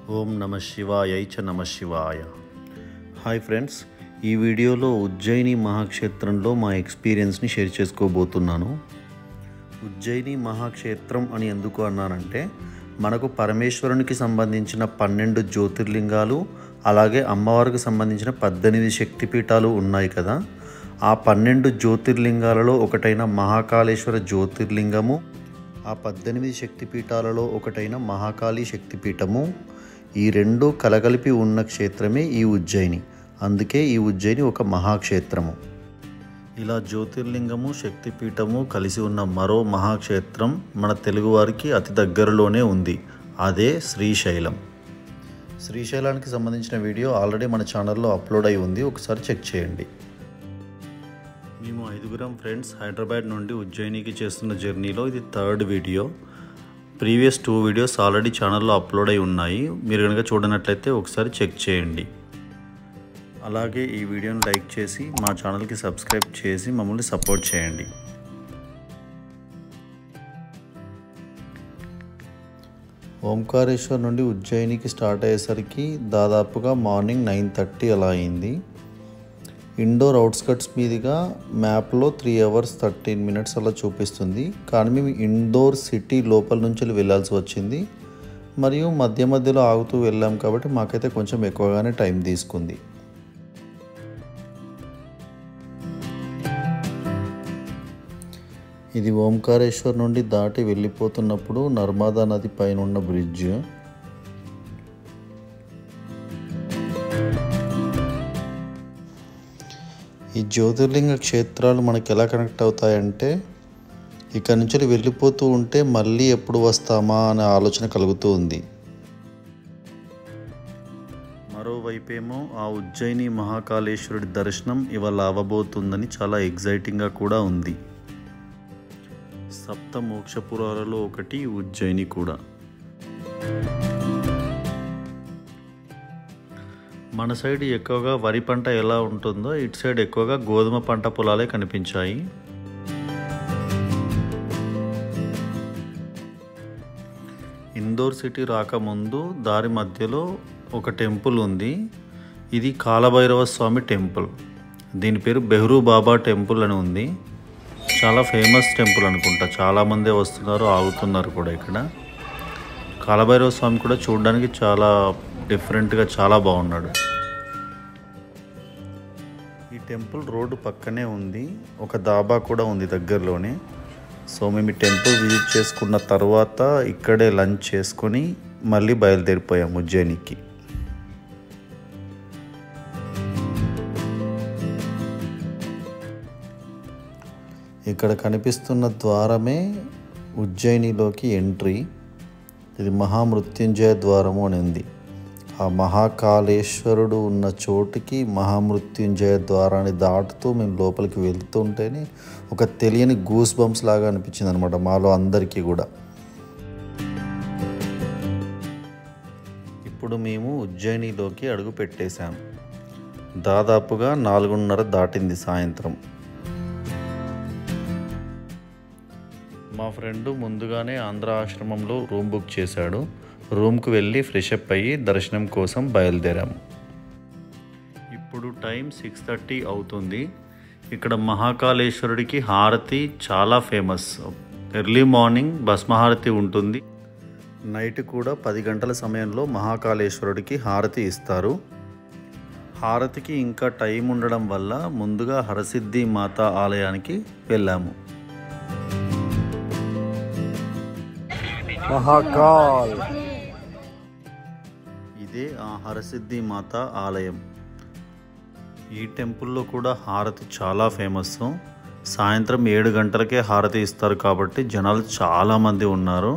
ఓం నమ శివాయ చ నమ శివాయ హాయ్ ఫ్రెండ్స్ ఈ వీడియోలో ఉజ్జయిని మహాక్షేత్రంలో మా ఎక్స్పీరియన్స్ని షేర్ చేసుకోబోతున్నాను ఉజ్జయిని మహాక్షేత్రం అని ఎందుకు అన్నానంటే మనకు పరమేశ్వరునికి సంబంధించిన పన్నెండు జ్యోతిర్లింగాలు అలాగే అమ్మవారికి సంబంధించిన పద్దెనిమిది శక్తిపీఠాలు ఉన్నాయి కదా ఆ పన్నెండు జ్యోతిర్లింగాలలో ఒకటైన మహాకాళేశ్వర జ్యోతిర్లింగము ఆ పద్దెనిమిది శక్తిపీఠాలలో ఒకటైన మహాకాళి శక్తిపీఠము ఈ రెండు కలగలిపి ఉన్న క్షేత్రమే ఈ ఉజ్జయిని అందుకే ఈ ఉజ్జయిని ఒక మహాక్షేత్రము ఇలా జ్యోతిర్లింగము శక్తిపీఠము కలిసి ఉన్న మరో మహాక్షేత్రం మన తెలుగువారికి అతి దగ్గరలోనే ఉంది అదే శ్రీశైలం శ్రీశైలానికి సంబంధించిన వీడియో ఆల్రెడీ మన ఛానల్లో అప్లోడ్ అయి ఉంది ఒకసారి చెక్ చేయండి మేము ఐదుగురం ఫ్రెండ్స్ హైదరాబాద్ నుండి ఉజ్జయినికి చేస్తున్న జర్నీలో ఇది third video previous two videos already ఛానల్లో అప్లోడ్ అయి ఉన్నాయి మీరు కనుక చూడనట్లయితే ఒకసారి చెక్ చేయండి అలాగే ఈ వీడియోని లైక్ చేసి మా ఛానల్కి సబ్స్క్రైబ్ చేసి మమ్మల్ని సపోర్ట్ చేయండి ఓంకారేశ్వర్ నుండి ఉజ్జయినికి స్టార్ట్ అయ్యేసరికి దాదాపుగా మార్నింగ్ నైన్ థర్టీ అలా అయింది ఇండోర్ అవుట్స్కట్స్ మీదుగా మ్యాప్లో త్రీ అవర్స్ థర్టీన్ మినిట్స్ అలా చూపిస్తుంది కానీ మేము ఇండోర్ సిటీ లోపల నుంచి వెళ్ళాల్సి వచ్చింది మరియు మధ్య మధ్యలో ఆగుతూ వెళ్ళాం కాబట్టి మాకైతే కొంచెం ఎక్కువగానే టైం తీసుకుంది ఇది ఓంకారేశ్వర్ నుండి దాటి వెళ్ళిపోతున్నప్పుడు నర్మదా నది పైన ఉన్న బ్రిడ్జ్ ఈ జ్యోతిర్లింగ క్షేత్రాలు మనకి ఎలా కనెక్ట్ అవుతాయంటే ఇక్కడ నుంచి వెళ్ళిపోతూ ఉంటే మళ్ళీ ఎప్పుడు వస్తామా అనే ఆలోచన కలుగుతూ ఉంది మరోవైపేమో ఆ ఉజ్జయిని మహాకాళేశ్వరుడి దర్శనం ఇవాళ అవ్వబోతుందని చాలా ఎగ్జైటింగ్గా కూడా ఉంది సప్త మోక్షపురాలలో ఒకటి ఉజ్జయిని కూడా మన సైడ్ ఎక్కువగా వరి పంట ఎలా ఉంటుందో ఇటు సైడ్ ఎక్కువగా గోధుమ పంట పొలాలే కనిపించాయి ఇందోర్ సిటీ రాకముందు దారి మధ్యలో ఒక టెంపుల్ ఉంది ఇది కాలభైరవ స్వామి టెంపుల్ దీని పేరు బెహ్రూ బాబా టెంపుల్ అని ఉంది చాలా ఫేమస్ టెంపుల్ అనుకుంటా చాలామందే వస్తున్నారు ఆగుతున్నారు కూడా ఇక్కడ కాలభైరవ స్వామి కూడా చూడడానికి చాలా డిఫరెంట్గా చాలా బాగున్నాడు ఈ టెంపుల్ రోడ్డు పక్కనే ఉంది ఒక దాబా కూడా ఉంది దగ్గరలోనే సో మేము ఈ టెంపుల్ విజిట్ చేసుకున్న తర్వాత ఇక్కడే లంచ్ చేసుకొని మళ్ళీ బయలుదేరిపోయాం ఉజ్జయినికి ఇక్కడ కనిపిస్తున్న ద్వారమే ఉజ్జయినిలోకి ఎంట్రీ ఇది మహామృత్యుంజయ ద్వారము అని ఉంది ఆ మహాకాళేశ్వరుడు ఉన్న చోటుకి మహామృత్యుంజయ ద్వారాన్ని దాటుతూ మేము లోపలికి వెళ్తుంటేనే ఒక తెలియని గూస్ బంప్స్ లాగా అనిపించింది అనమాట మాలో అందరికీ కూడా ఇప్పుడు మేము ఉజ్జయినిలోకి అడుగు పెట్టేశాం దాదాపుగా నాలుగున్నర దాటింది సాయంత్రం మా ఫ్రెండ్ ముందుగానే ఆంధ్ర ఆశ్రమంలో రూమ్ బుక్ చేశాడు రూమ్కి వెళ్ళి ఫ్రెష్ అప్ అయ్యి దర్శనం కోసం బయలుదేరాము ఇప్పుడు టైం సిక్స్ థర్టీ అవుతుంది ఇక్కడ మహాకాళేశ్వరుడికి హారతి చాలా ఫేమస్ ఎర్లీ మార్నింగ్ భస్మహారతి ఉంటుంది నైట్ కూడా పది గంటల సమయంలో మహాకాళేశ్వరుడికి హారతి ఇస్తారు హారతికి ఇంకా టైం ఉండడం వల్ల ముందుగా హరసిద్ధి మాత ఆలయానికి వెళ్ళాము మహాకాల్ ఇదే ఆ హరసిద్ధి మాత ఆలయం ఈ టెంపుల్లో కూడా హారతి చాలా ఫేమస్ సాయంత్రం ఏడు గంటలకే హారతి ఇస్తారు కాబట్టి జనాలు చాలామంది ఉన్నారు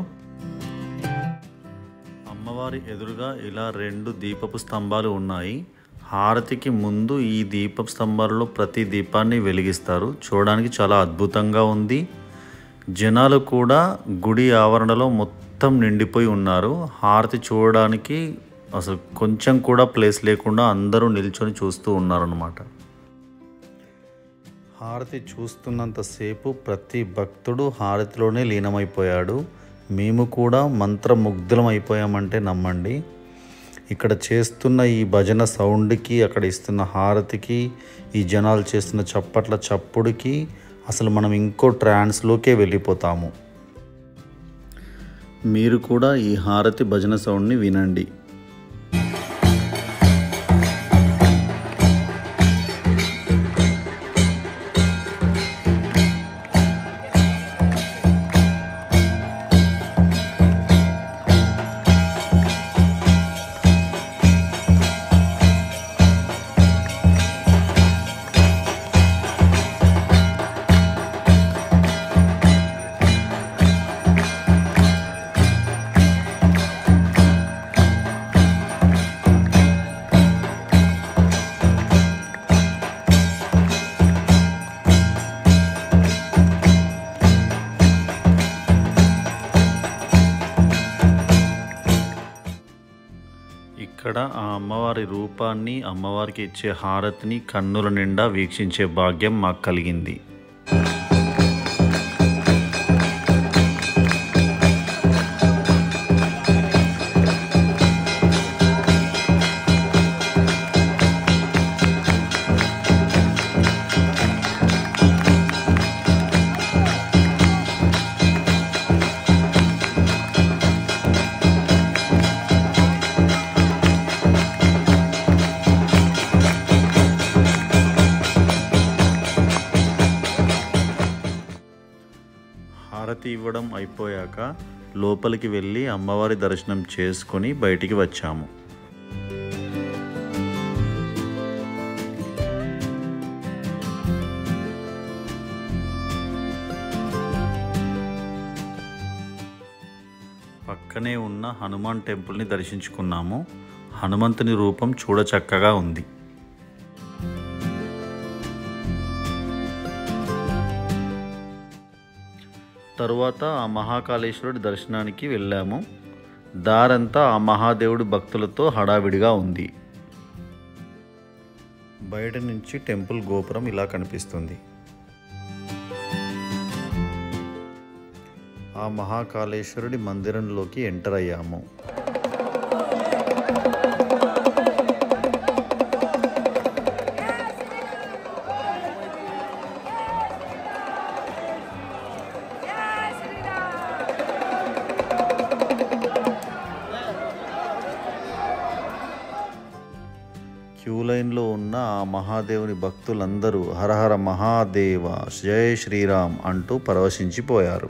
అమ్మవారి ఎదురుగా ఇలా రెండు దీపపు స్తంభాలు ఉన్నాయి హారతికి ముందు ఈ దీపపు స్తంభాలలో ప్రతి దీపాన్ని వెలిగిస్తారు చూడడానికి చాలా అద్భుతంగా ఉంది జనాలు కూడా గుడి ఆవరణలో మొత్తం నిండిపోయి ఉన్నారు హారతి చూడడానికి అసలు కొంచెం కూడా ప్లేస్ లేకుండా అందరూ నిల్చొని చూస్తూ ఉన్నారనమాట హారతి చూస్తున్నంతసేపు ప్రతి భక్తుడు హారతిలోనే లీనమైపోయాడు మేము కూడా మంత్రముగ్ధులం అయిపోయామంటే నమ్మండి ఇక్కడ చేస్తున్న ఈ భజన సౌండ్కి అక్కడ ఇస్తున్న హారతికి ఈ జనాలు చేస్తున్న చప్పట్ల చప్పుడుకి అసలు మనం ఇంకో ట్రాన్స్లోకే వెళ్ళిపోతాము మీరు కూడా ఈ హారతి భజన సౌండ్ని వినండి ఇక్కడ ఆ అమ్మవారి రూపాన్ని అమ్మవారికి ఇచ్చే హారతిని కన్నుల నిండా వీక్షించే భాగ్యం మాకు కలిగింది హారతి ఇవ్వడం అయిపోయాక లోపలికి వెళ్ళి అమ్మవారి దర్శనం చేసుకొని బయటికి వచ్చాము పక్కనే ఉన్న హనుమాన్ టెంపుల్ని దర్శించుకున్నాము హనుమంతుని రూపం చూడచక్కగా ఉంది తరువాత ఆ మహాకాళేశ్వరుడి దర్శనానికి వెళ్ళాము దారంతా ఆ మహాదేవుడి భక్తులతో హడావిడిగా ఉంది బయట నుంచి టెంపుల్ గోపురం ఇలా కనిపిస్తుంది ఆ మహాకాళేశ్వరుడి మందిరంలోకి ఎంటర్ అయ్యాము క్యూ లైన్లో ఉన్న ఆ మహాదేవుని భక్తులందరూ హరహర మహాదేవ జయ శ్రీరామ్ అంటూ పరవశించిపోయారు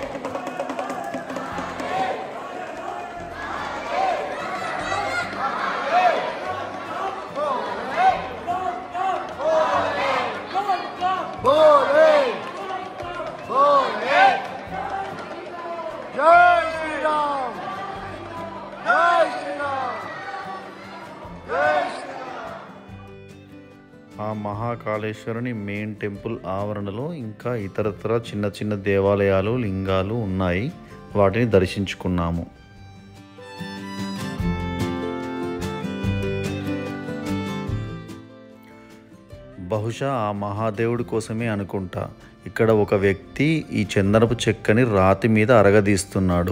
Bole! Bole! Jai Shri Ram! Jai Shri Ram! Jai Shri Ram! ఆ మహాకాళేశ్వరుని మెయిన్ టెంపుల్ ఆవరణలో ఇంకా ఇతరత్ర చిన్న చిన్న దేవాలయాలు లింగాలు ఉన్నాయి వాటిని దర్శించుకున్నాము బహుశా ఆ మహాదేవుడి కోసమే అనుకుంటా ఇక్కడ ఒక వ్యక్తి ఈ చందనపు చెక్కని రాతి మీద అరగదీస్తున్నాడు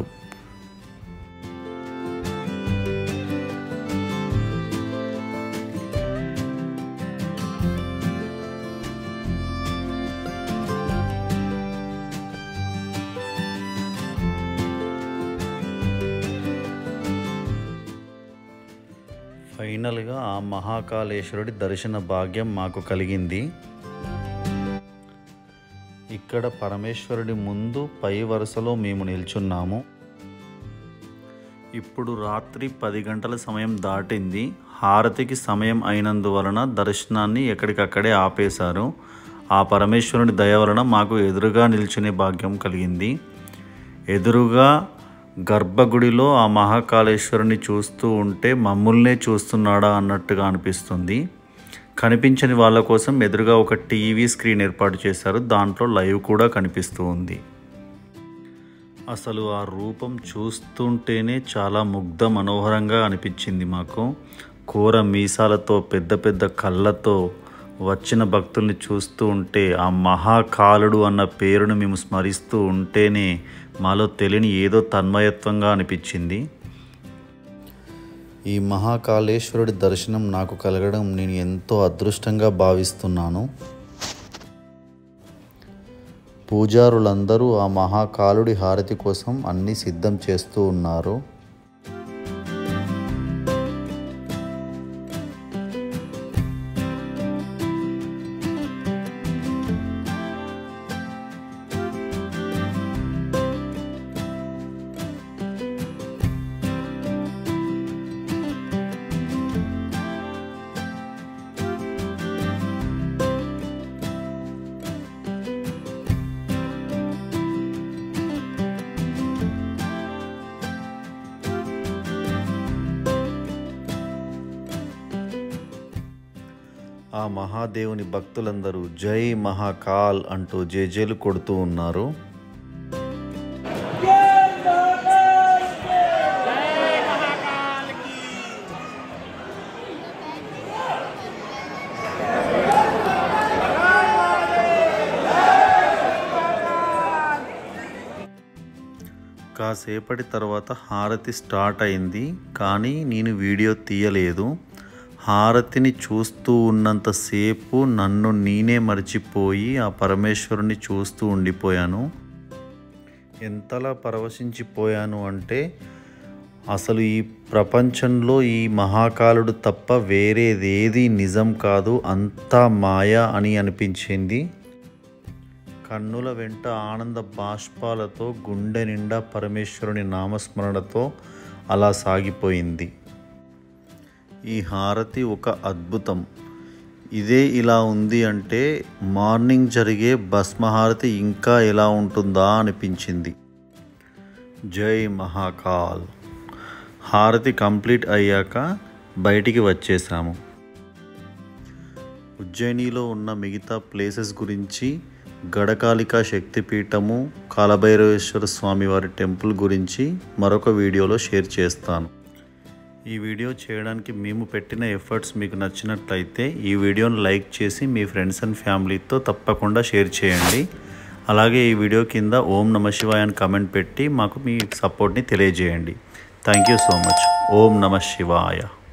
ఫైనల్గా ఆ మహాకాళేశ్వరుడి దర్శన భాగ్యం మాకు కలిగింది ఇక్కడ పరమేశ్వరుడి ముందు పై వరుసలో మేము నిల్చున్నాము ఇప్పుడు రాత్రి పది గంటల సమయం దాటింది హారతికి సమయం అయినందువలన దర్శనాన్ని ఎక్కడికక్కడే ఆపేశారు ఆ పరమేశ్వరుని దయ వలన మాకు ఎదురుగా నిల్చునే భాగ్యం కలిగింది ఎదురుగా గర్భగుడిలో ఆ మహాకాళేశ్వరుని చూస్తూ ఉంటే మమ్ముల్నే చూస్తున్నాడా అన్నట్టుగా అనిపిస్తుంది కనిపించని వాళ్ళ కోసం ఎదురుగా ఒక టీవీ స్క్రీన్ ఏర్పాటు చేశారు దాంట్లో లైవ్ కూడా కనిపిస్తూ ఉంది అసలు ఆ రూపం చూస్తుంటేనే చాలా ముగ్ధ మనోహరంగా అనిపించింది మాకు కూర మీసాలతో పెద్ద పెద్ద కళ్ళతో వచ్చిన భక్తుల్ని చూస్తూ ఉంటే ఆ మహాకాలుడు అన్న పేరును మేము స్మరిస్తూ ఉంటేనే మాలో తెలియని ఏదో తన్మయత్వంగా అనిపించింది ఈ మహాకాళేశ్వరుడి దర్శనం నాకు కలగడం నేను ఎంతో అదృష్టంగా భావిస్తున్నాను పూజారులందరూ ఆ మహాకాలుడి హారతి కోసం అన్ని సిద్ధం చేస్తూ ఉన్నారు ఆ మహాదేవుని భక్తులందరూ జై మహాకాల్ అంటూ జేజేలు కొడుతూ ఉన్నారు కాసేపటి తర్వాత హారతి స్టార్ట్ అయింది కానీ నేను వీడియో తీయలేదు హారతిని చూస్తూ ఉన్నంతసేపు నన్ను నేనే మర్చిపోయి ఆ పరమేశ్వరుని చూస్తూ ఉండిపోయాను ఎంతలా పరవశించిపోయాను అంటే అసలు ఈ ప్రపంచంలో ఈ మహాకాలుడు తప్ప వేరేదేది నిజం కాదు అంతా మాయ అని అనిపించింది కన్నుల వెంట ఆనంద బాష్పాలతో గుండె నిండా పరమేశ్వరుని నామస్మరణతో అలా సాగిపోయింది ఈ హారతి ఒక అద్భుతం ఇదే ఇలా ఉంది అంటే మార్నింగ్ జరిగే భస్మహారతి ఇంకా ఎలా ఉంటుందా అనిపించింది జై మహాకాల్ హారతి కంప్లీట్ అయ్యాక బయటికి వచ్చేసాము ఉజ్జయినిలో ఉన్న మిగతా ప్లేసెస్ గురించి గడకాలిక శక్తిపీఠము కాలభైరవేశ్వర స్వామి వారి టెంపుల్ గురించి మరొక వీడియోలో షేర్ చేస్తాను ఈ వీడియో చేయడానికి మేము పెట్టిన ఎఫర్ట్స్ మీకు నచ్చినట్లయితే ఈ వీడియోను లైక్ చేసి మీ ఫ్రెండ్స్ అండ్ ఫ్యామిలీతో తప్పకుండా షేర్ చేయండి అలాగే ఈ వీడియో కింద ఓం నమ శివాయ అని కమెంట్ పెట్టి మాకు మీ సపోర్ట్ని తెలియజేయండి thank you so much Om Namah శివాయ